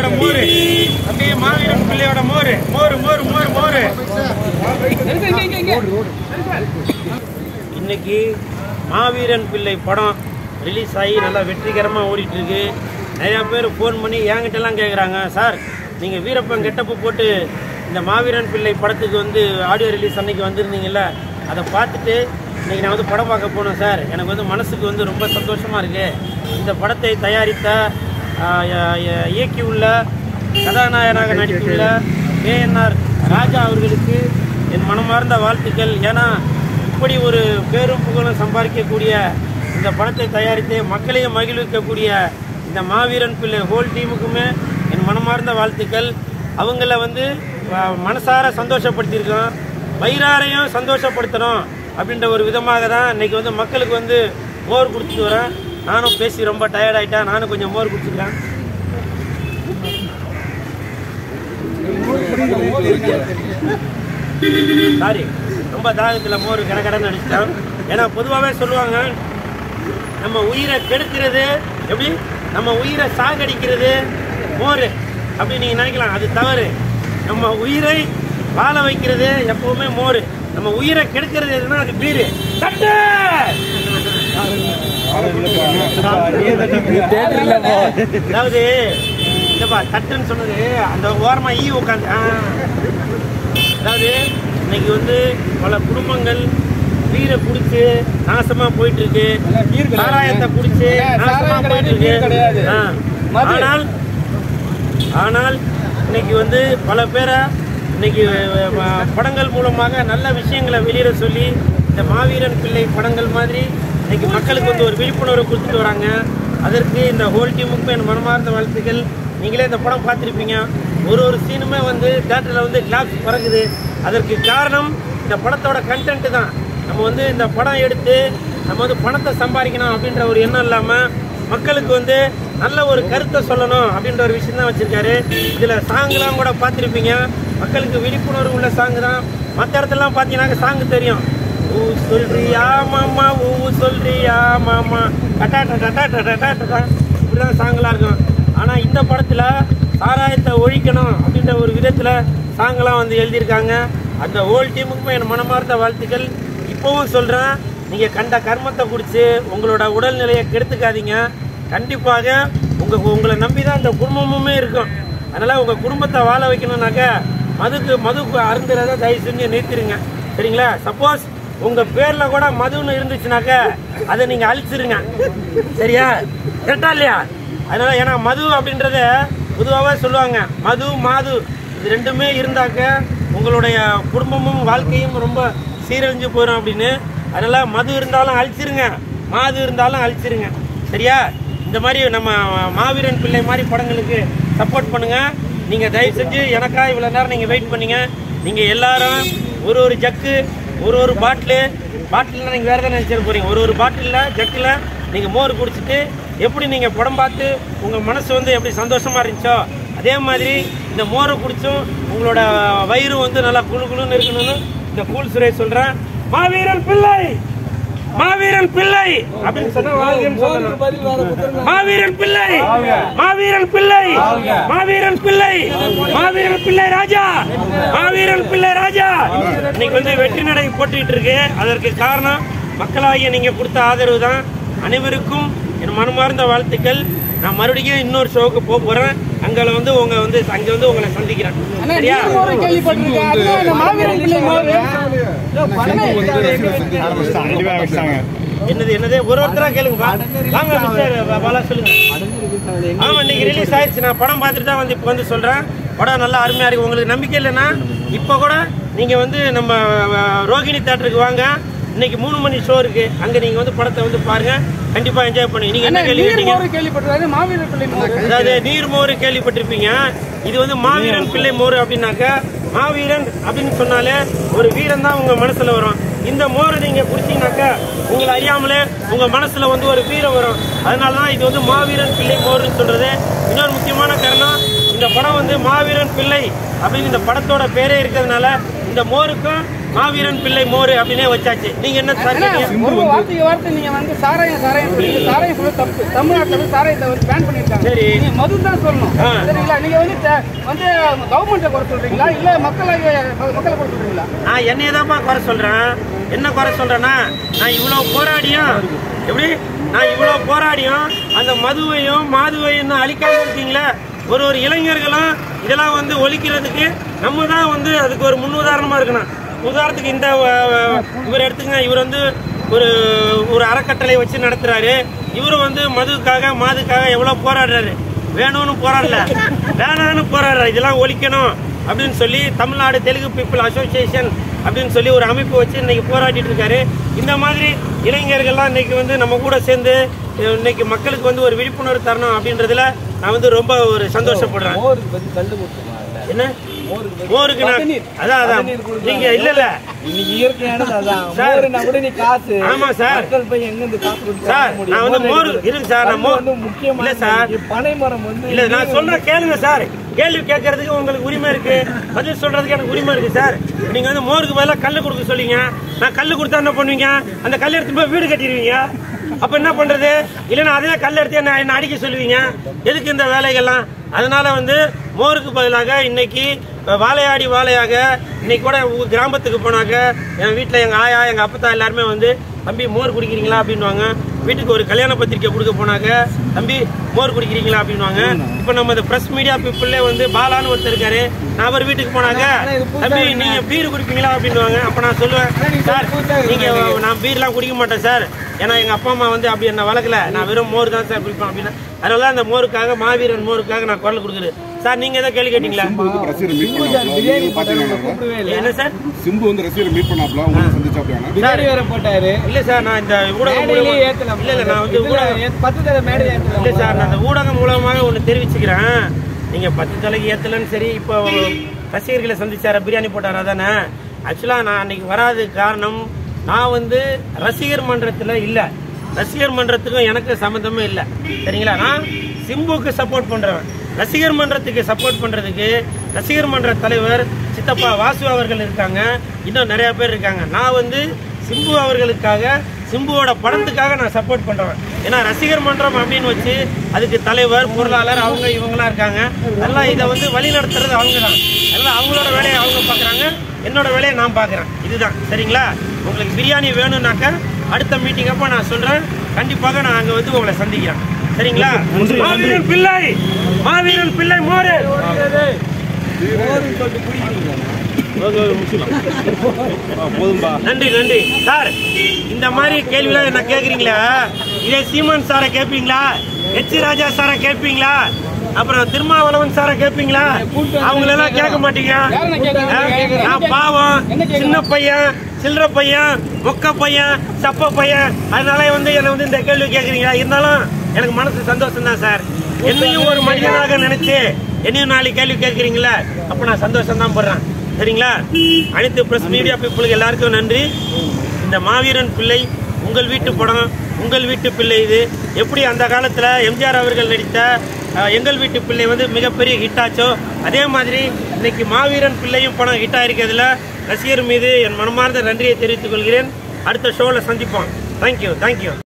பிள்ளையோட மோரு அப்படியே மாவீரன் பிள்ளையோட மோரு மோரு மோரு மோரு மோரு இன்னைக்கு மாவீரன் பிள்ளை படம் ரிலீஸ் ஆகி நல்லா வெற்றிகரமாக ஓடிட்டு இருக்கு நிறையா பேர் ஃபோன் பண்ணி என்கிட்டலாம் கேட்குறாங்க சார் நீங்கள் வீரப்பன் கெட்டப்பு போட்டு இந்த மாவீரன் பிள்ளை படத்துக்கு வந்து ஆடியோ ரிலீஸ் அன்னைக்கு வந்திருந்தீங்கல்ல அதை பார்த்துட்டு இன்னைக்கு நான் வந்து படம் பார்க்க போனேன் சார் எனக்கு வந்து மனசுக்கு வந்து ரொம்ப சந்தோஷமாக இருக்கு இந்த படத்தை தயாரித்த ஆஹ், இய- இய- இயக்கியுள்ள கதாநாயகனாக நடித்துள்ள ஏஎன்ஆர் ராஜா அவர்களுக்கு என் மனமார்ந்த வாழ்த்துக்கள் ஏன்னா இப்படி ஒரு பேரும் புகழும் சம்பாதிக்கக்கூடிய இந்த படத்தை தயாரித்து மக்களையும் மகிழ்விக்கக்கூடிய இந்த மாவீரன் பிள்ளை ஹோல் டீமுக்குமே என் மனமார்ந்த வாழ்த்துக்கள் அவங்கள வந்து அஹ், மனசார சந்தோஷப்படுத்தியிருக்கோம் வயிறாரையும் சந்தோஷப்படுத்தணும் அப்படின்ற ஒரு விதமாக தான் இன்னைக்கு வந்து மக்களுக்கு வந்து மோர் கொடுத்துட்டு வரேன் நானும் பேசி ரொம்ப டயர்ட் ஆயிட்டேன் நானும் கொஞ்சம் மோர் குடிச்சுக்கிறேன் சாரி ரொம்ப தாகத்தில் மோர் கடகடன்னு அடிச்சிட்டோம் ஏன்னா பொதுவாகவே சொல்லுவாங்க நம்ம உயிரை கெடுக்கிறது எப்படி நம்ம உயிரை சாகடிக்கிறது மோர் அப்படி நீங்கள் நினைக்கலாம் அது தவறு நம்ம உயிரை வாழ வைக்கிறது எப்பவுமே மோர் நம்ம உயிரை கெடுக்கிறது எதுனா அது பீரு தட்டு அதாவது இல்லப்பா தட்டுன்னு சொன்னது அந்த ஓரமா ஈ உட்காந்து அதாவது இன்னைக்கு வந்து பல குடும்பங்கள் வீரை குடிச்சு நாசமா போயிட்டு இருக்கு சாராயத்தை குடிச்சு நாசமா போயிட்டு இருக்கு ஆ. ஆனால் ஆனால் இன்னைக்கு வந்து பல பேரை இன்னைக்கு அஹ், அஹ், படங்கள் மூலமாக நல்ல விஷயங்களை வெளியிட சொல்லி இந்த மாவீரன் பிள்ளை படங்கள் மாதிரி இன்னைக்கு மக்களுக்கு வந்து ஒரு விழிப்புணர்வு கொடுத்துட்டு வராங்க அதற்கு இந்த ஹோல் டீமுக்கும் என் மனமார்ந்த வாழ்த்துக்கள் நீங்களே இந்த படம் பார்த்துருப்பீங்க ஒரு ஒரு சீனுமே வந்து தேட்டரில் வந்து கிளாப்ஸ் பறக்குது அதற்கு காரணம் இந்த படத்தோட கண்டென்ட் தான் நம்ம வந்து இந்த படம் எடுத்து நம்ம வந்து பணத்தை சம்பாதிக்கணும் அப்படின்ற ஒரு எண்ணம் இல்லாமல் மக்களுக்கு வந்து நல்ல ஒரு கருத்தை சொல்லணும் அப்படின்ற ஒரு விஷயம் தான் வச்சிருக்காரு இதுல சாங்லாம் கூட பார்த்துருப்பீங்க மக்களுக்கு விழிப்புணர்வு உள்ள சாங் தான் மற்ற இடத்துலலாம் பார்த்தீங்கன்னா சாங் தெரியும் ஊ சொல்றியா மாமா ஊ சொல்றியா மாமா டட்டா டட்டா டட்டா டட்டா டட்டா இப்படிதான் சாங்கெல்லாம் இருக்கும் ஆனா இந்த படத்துல சாராயத்தை ஒழிக்கணும் அப்படின்ற ஒரு விதத்துல சாங்கெல்லாம் வந்து எழுதியிருக்காங்க அந்த ஹோல் டீமுக்குமே என் மனமார்ந்த வாழ்த்துக்கள் இப்போவும் சொல்றேன் நீங்க கண்ட கர்மத்தை குடிச்சு உங்களோட உடல்நிலையை கெடுத்துக்காதீங்க கண்டிப்பாக உங்க உங்களை நம்பி தான் இந்த குடும்பமுமே இருக்கும் அதனால உங்க குடும்பத்தை வாழ வைக்கணும்னாக்க மதுக்கு மதுக்கு அருந்துறத தயவு செஞ்சு நிறுத்திடுங்க சரிங்களா சப்போஸ் உங்க பேர்ல கூட மதுன்னு இருந்துச்சுனாக்க அதை நீங்க அழிச்சிருங்க சரியா கரெக்டா இல்லையா அதனால ஏன்னா மது அப்படின்றத பொதுவாகவே சொல்லுவாங்க மது மாது இது ரெண்டுமே இருந்தாக்க உங்களுடைய குடும்பமும் வாழ்க்கையும் ரொம்ப சீரழிஞ்சு போயிடும் அப்படின்னு அதனால மது இருந்தாலும் அழிச்சிருங்க மாது இருந்தாலும் அழிச்சிருங்க சரியா இந்த மாதிரி நம்ம மாவீரன் பிள்ளை மாதிரி படங்களுக்கு சப்போர்ட் பண்ணுங்க நீங்க தயவு செஞ்சு எனக்கா இவ்வளவு நேரம் நீங்க வெயிட் பண்ணீங்க நீங்க எல்லாரும் ஒரு ஒரு ஜக்கு ஒரு ஒரு பாட்டிலு பாட்டில் நீங்க வேற எதாவது நினைச்சிட போறீங்க ஒரு ஒரு பாட்டில்ல ஜக்கில் நீங்க மோர் குடிச்சிட்டு எப்படி நீங்க படம் பார்த்து உங்க மனசு வந்து எப்படி சந்தோஷமா இருந்துச்சோ அதே மாதிரி இந்த மோரை குடிச்சும் உங்களோட வயிறு வந்து நல்லா குளு குளுன்னு இருக்கணும்னு இந்த கூல் சுரேஷ் சொல்றேன் மாவீரன் பிள்ளை மாவீரன் பிள்ளை அப்படின்னு சொன்னா வாழ்கன்னு சொல்லணும் மாவீரன் பிள்ளை மாவீரன் பிள்ளை மாவீரன் பிள்ளை மாவீரன் பிள்ளை ராஜா மாவீரன் பிள்ளை ராஜா இன்னைக்கு வந்து வெற்றி நடை போட்டுக்கிட்டு இருக்கு அதற்கு காரணம் மக்களாகிய நீங்க கொடுத்த ஆதரவு தான் அனைவருக்கும் என் மனமார்ந்த வாழ்த்துக்கள் நான் மறுபடியும் இன்னொரு ஷோவுக்கு போக போறேன் அங்க வந்து உங்க வந்து அங்க வந்து உங்களை சந்திக்கிறேன் சரியா என்னது என்னது ஒரு ஒருத்தரா கேளுங்க வா. வாங்க மிஸ்டர் பாலா சொல்லுங்க ஆமா இன்னைக்கு ரிலீஸ் ஆயிடுச்சு நான் படம் பார்த்துட்டு தான் வந்து இப்போ வந்து சொல்றேன் படம் நல்லா அருமையா இருக்கு உங்களுக்கு நம்பிக்கை இல்லைன்னா இப்போ கூட நீங்க வந்து நம்ம அஹ், ரோகிணி தேட்டருக்கு வாங்க இன்னைக்கு மூணு மணி ஷோ இருக்கு அங்க நீங்க வந்து படத்தை வந்து பாருங்க கண்டிப்பா என்ஜாய் பண்ணுங்க நீங்க என்ன கேள்வி கேட்டீங்க கேள்விப்பட்டிருக்காரு மாவீரர் பிள்ளை மோர் அதாவது நீர் மோர் கேள்விப்பட்டிருப்பீங்க இது வந்து மாவீரன் பிள்ளை மோர் அப்படின்னாக்க மாவீரன் அப்படின்னு சொன்னாலே ஒரு வீரன் தான் உங்க மனசுல வரும் இந்த மோரை நீங்க குடிச்சீங்கன்னாக்கா உங்களை அறியாமலே உங்க மனசுல வந்து ஒரு வீரம் வரும் அதனால தான் இது வந்து மாவீரன் பிள்ளை மோர்னு சொல்றது இன்னொரு முக்கியமான காரணம் இந்த படம் வந்து மாவீரன் பிள்ளை அப்படின்னு இந்த படத்தோட பேரே இருக்கிறதுனால இந்த மோருக்கும் மாவீரன் பிள்ளை மோர் அப்படின்னே வச்சாச்சு நீங்க என்ன சார் ஏன்னா, கேட்டீங்க? ஒரு வார்த்தைக்கு வார்த்தை நீங்க வந்து சாராயம் சாராயம் சொல்றீங்க. சாராயம் சொல்ல தப்பு தமிழ்நாட்டுல வந்து சாராயத்தை வந்து பேன் பண்ணிருக்காங்க சரி. நீங்க மது தான் சொல்லணும் ஆ. சரிங்களா நீங்க வந்து த- வந்து கவர்மெண்ட்டை குறை சொல்றீங்களா இல்ல மக்களை மக்களை குறை சொல்றீங்களா நான் என்னைய தான்ப்பா குறை சொல்றேன் என்ன குறை சொல்றேன்னா நான் இவ்வளவு போராடியும் எப்படி நான் இவ்வளவு போராடியும் அந்த மதுவையும் மாதுவையும் அழிக்காம இருக்கீங்களே ஒரு ஒரு இளைஞர்களும் இதெல்லாம் வந்து ஒழிக்கிறதுக்கு நம்ம தான் வந்து அதுக்கு ஒரு முன்னுதாரணமா இருக்கணும் உதாரணத்துக்கு இந்த அஹ், இவர் எடுத்துங்க இவர் வந்து ஒரு ஒரு அறக்கட்டளை வச்சு நடத்துறாரு இவரும் வந்து மதுக்காக மாதுக்காக எவ்வளவு போராடுறாரு வேணும்னு போராடல வேணான்னு போராடுறாரு இதெல்லாம் ஒழிக்கணும் அப்படின்னு சொல்லி தமிழ்நாடு தெலுங்கு பீப்புள் அசோசியேஷன் அப்படின்னு சொல்லி ஒரு அமைப்பு வச்சு இன்னைக்கு போராடிட்டு இருக்காரு இந்த மாதிரி இளைஞர்கள்லாம் இன்னைக்கு வந்து நம்ம கூட சேர்ந்து அஹ், இன்னைக்கு மக்களுக்கு வந்து ஒரு விழிப்புணர்வு தரணும் அப்படின்றதுல நான் வந்து ரொம்ப ஒரு சந்தோஷப்படுறேன் மோருக்கு பதில் கல்லு கொடுத்துருவாங்கல்ல என்ன மோருக்கு மோருக்கு நான் பதநீர். அதான் அதான் பதநீர் கொடுக்குறாங்க. நீங்க இல்ல இல்ல இன்னைக்கு இயற்கையானது அதான் சார். மோருனா கூட நீ காசு ஆமா சார். மக்கள் போய் எங்க இருந்து காசு கொடுத்து சார் வாங்க முடியும்? நான் வந்து மோர் எடுக்கிறது. இருங்க சார் நான் கல்லு மோர் வந்து முக்கியமான இல்ல சார் இங்க பனை மரம் வந்து இல்ல நான் சொல்ற கேளுங்க சார் கேள்வி கேட்கறதுக்கு உங்களுக்கு உரிமை இருக்கு பதில் சொல்றதுக்கு எனக்கு உரிமை இருக்கு சார் நீங்க வந்து மோருக்கு பதிலா கல்லு கொடுக்க சொல்லிங்க நான் கல்லு கொடுத்தா என்ன பண்ணுவீங்க அந்த கல் எடுத்து போய் வீடு கட்டிடுவீங்க அப்ப என்ன பண்றது இல்லைன்னா அதே கல் எடுத்து என்ன என்ன அடிக்க சொல்லுவீங்க எதுக்கு இந்த வேலைகள்லாம் அதனால வந்து மோருக்கு பதிலாக இன்னைக்கு வாழையாடி வாழையாக இன்னைக்கு கூட உங்க கிராமத்துக்கு போனாக்க என் வீட்டில் எங்க ஆயா எங்க அப்பத்தா எல்லாருமே வந்து தம்பி மோர் குடிக்கிறீங்களா அப்படின்வாங்க வீட்டுக்கு ஒரு கல்யாண பத்திரிக்கை கொடுக்க போனாக்க தம்பி மோர் குடிக்கிறீங்களா அப்படின்வாங்க இப்போ நம்ம இந்த பிரஸ் மீடியா பீப்புளே வந்து பாலான்னு ஒருத்தர் இருக்காரு நான் அவர் வீட்டுக்கு போனாக்க தம்பி நீங்க பீர் குடிப்பீங்களா அப்படின்வாங்க அப்ப நான் சொல்லுவேன் சார் நீங்க நான் பீர்லாம் குடிக்க மாட்டேன் சார் ஏன்னா எங்க அப்பா அம்மா வந்து அப்படி என்ன வளர்க்கல நான் வெறும் மோர் தான் சார் குடிப்பேன் அப்படின்னா அதனால அந்த மோருக்காக மாவீரன் மோருக்காக நான் குரல் கொடுக்குறேன் சார் நீங்க எதாவது கேள்வி கேட்டீங்களா வந்து ரசிகரை மீட் பண்ணாப்ல பிரியாணி நீங்க பாத்தீங்களா கூப்பிடவே இல்லை என்ன சார் சிம்பு வந்து ரசிகரை மீட் பண்ணாப்ல உங்களுக்கு சந்திச்சாப்லையானா பிரியாணி வேற போட்டாரு இல்ல சார் நான் இந்த ஊடகம் மேடையிலே மூலமா- ஏத்தலாம் இல்ல இல்ல நான் வந்து இதுல ஊடகம் ஏத்- பத்து தடவை மேடை ஏத்தலாம் இல்ல சார் நான் அந்த ஊடகம் மூலமாக ஒன்று தெரிவிச்சுக்கிறேன் நீங்க பத்து தலைக்கு ஏத்தலன்னு சரி இப்போ ரசிகர்களை சந்திச்சார பிரியாணி போட்டாரா தானே ஆக்சுவலா நான் அன்னைக்கு வராது காரணம் நான் வந்து ரசிகர் மன்றத்துல இல்ல ரசிகர் மன்றத்துக்கும் எனக்கு சம்மந்தமே இல்லை சரிங்களா நான் சிம்புக்கு சப்போர்ட் பண்றவன் ரசிகர் மன்றத்துக்கு சப்போர்ட் பண்றதுக்கு ரசிகர் மன்ற தலைவர் சித்தப்பா வாசு அவர்கள் இருக்காங்க இன்னும் நிறைய பேர் இருக்காங்க நான் வந்து சிம்பு அவர்களுக்காக சிம்புவோட படத்துக்காக நான் சப்போர்ட் பண்றேன் ஏன்னா ரசிகர் மன்றம் அப்படின்னு வச்சு அதுக்கு தலைவர் பொருளாளர் அவங்க இவங்கலாம் இருக்காங்க எல்லாம் இதை வந்து வழி நடத்துறது அவங்க தான் எல்லாம் அவங்களோட வேலையை அவங்க பார்க்குறாங்க என்னோட வேலையை நான் பார்க்குறேன் இதுதான் சரிங்களா உங்களுக்கு பிரியாணி வேணும்னாக்க அடுத்த மீட்டிங் அப்போ நான் சொல்றேன் கண்டிப்பாக நான் அங்கே வந்து உங்களை சந்திக்கிறேன் சரிங்களா மாவீரன் பிள்ளை மாவீரன் பிள்ளை மோரு மோருன்னு சொல்லிட்டு குடிக்கிறீங்க போதும்பா நன்றி நன்றி சார் இந்த மாதிரி கேள்விலாம் என்ன கேக்குறீங்களா இதே சீமான் சாரை கேட்பீங்களா எச் ராஜா சாரை கேட்பீங்களா அப்புறம் திருமாவளவன் சாரை கேட்பீங்களா அவங்களெல்லாம் கேட்க மாட்டீங்க யாரை கேட்கறீங்க? ஆ, நான் பாவம் சின்ன பையன் சில்லற பையன் மொக்க பையன் சப்ப பையன் அதனால வந்து என்னை வந்து இந்த கேள்வி கேட்குறீங்களா இருந்தாலும் எனக்கு மனசு சந்தோஷம் தான் சார் என்னையும் ஒரு மனிதனாக நினைச்சு என்னையும் நாலு கேள்வி கேட்குறீங்களா அப்ப நான் சந்தோஷம் தான் படுறேன் சரிங்களா அனைத்து பிரஸ் மீடியா பீப்புளுக்கு எல்லாருக்கும் நன்றி இந்த மாவீரன் பிள்ளை உங்கள் வீட்டு படம் உங்கள் வீட்டு பிள்ளை இது எப்படி அந்த காலத்தில் எம்ஜிஆர் அவர்கள் நடித்த அஹ், எங்கள் வீட்டு பிள்ளை வந்து மிகப்பெரிய ஹிட் ஆச்சோ அதே மாதிரி இன்னைக்கு மாவீரன் பிள்ளையும் படம் ஹிட் ஆயிருக்கிறதுல ரசிகர் மீது என் மனமார்ந்த நன்றியை தெரிவித்துக் கொள்கிறேன் அடுத்த ஷோவில் சந்திப்போம் தேங்க்யூ தேங்க்யூ